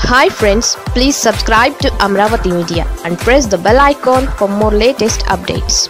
hi friends please subscribe to Amaravati media and press the bell icon for more latest updates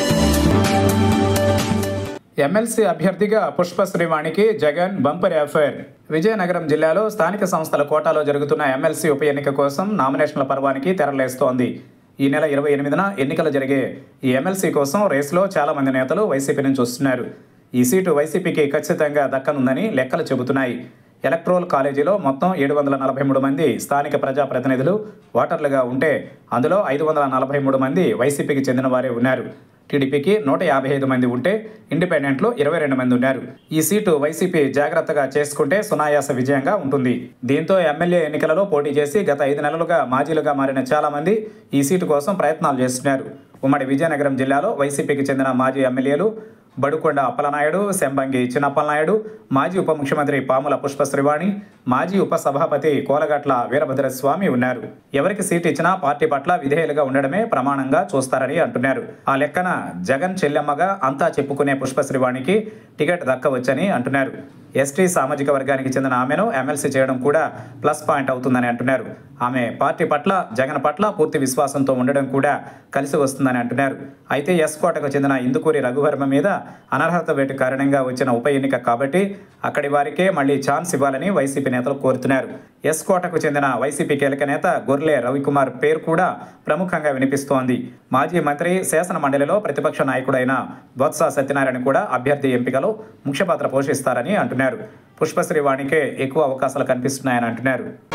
MLC అభ్యర్థిగా పుష్ప శ్రీవాణికి Jagan bumper offer Vizianagaram జిల్లాలో స్థానిక సంస్థల కోటాలో జరుగుతున్న ఎమ్మెల్సీ ఉప ఎన్నిక కోసం నామినేషన్ల పర్వానికి తెరలేస్తోంది ఈ నెల ఇరవై ఎనిమిదిన ఎన్నికలు జరిగే ఈ ఎమ్మెల్సీ కోసం రేసులో చాలా మంది నేతలు వైసీపీ నుంచి వస్తున్నారు ఈ సీటు వైసీపీకి ఖచ్చితంగా దక్కనుందని లెక్కలు చెబుతున్నాయి ఎలక్ట్రోల్ కాలేజీలో మొత్తం ఏడు వందల నలభై మూడు మంది స్థానిక ప్రజాప్రతినిధులు ఓటర్లుగా ఉంటే అందులో ఐదు వందల నలభై మూడు మంది వైసీపీకి చెందిన వారే ఉన్నారు టీడీపీకి నూట యాభై ఐదు మంది ఉంటే ఇండిపెండెంట్లో ఇరవై రెండు మంది ఉన్నారు ఈ సీటు వైసీపీ జాగ్రత్తగా చేసుకుంటే సునాయాస విజయంగా ఉంటుంది దీంతో ఎమ్మెల్యే ఎన్నికలలో పోటీ చేసి గత ఐదు నెలలుగా మాజీలుగా మారిన చాలా మంది ఈ సీటు కోసం ప్రయత్నాలు చేస్తున్నారు ఉమ్మడి విజయనగరం జిల్లాలో వైసీపీకి చెందిన మాజీ ఎమ్మెల్యేలు బడుకొండ అప్పలనాయుడు శంబంగి చిన్నప్పలనాయుడు మాజీ ఉప ముఖ్యమంత్రి పాముల పుష్ప శ్రీవాణి మాజీ ఉప సభాపతి కోలగట్ల వీరభద్రస్వామి ఉన్నారు ఎవరికి సీట్ ఇచ్చినా పార్టీ పట్ల విధేయులుగా ఉండడమే ప్రమాణంగా చూస్తారని అంటున్నారు ఆ లెక్కన జగన్ చెల్లెమ్మగా అంతా చెప్పుకునే పుష్ప శ్రీవాణికి టికెట్ దక్కవచ్చని అంటున్నారు ఎస్టీ సామాజిక వర్గానికి చెందిన ఆమెను ఎమ్మెల్సీ చేయడం కూడా ప్లస్ పాయింట్ అవుతుందని అంటున్నారు ఆమె పార్టీ పట్ల జగన్ పట్ల పూర్తి విశ్వాసంతో ఉండడం కూడా కలిసి వస్తుందని అంటున్నారు అయితే ఎస్ కోటకు చెందిన ఇందుకూరి రఘువర్మ మీద అనర్హత వేటు కారణంగా వచ్చిన ఉప ఎన్నిక కాబట్టి అక్కడి వారికే మళ్ళీ ఛాన్స్ ఇవ్వాలని వైసీపీ నేతలు కోరుతున్నారు ఎస్ కోటకు చెందిన వైసీపీ కీలక నేత గొర్లె రవికుమార్ పేరు కూడా ప్రముఖంగా వినిపిస్తోంది మాజీ మంత్రి శాసన మండలిలో ప్రతిపక్ష నాయకుడైన బొత్స సత్యనారాయణ కూడా అభ్యర్థి ఎంపికలో ముఖ్య పాత్ర పోషిస్తారని అంటున్నారు పుష్పశ్రీ వాణికే ఎక్కువ అవకాశాలు కనిపిస్తున్నాయని అంటున్నారు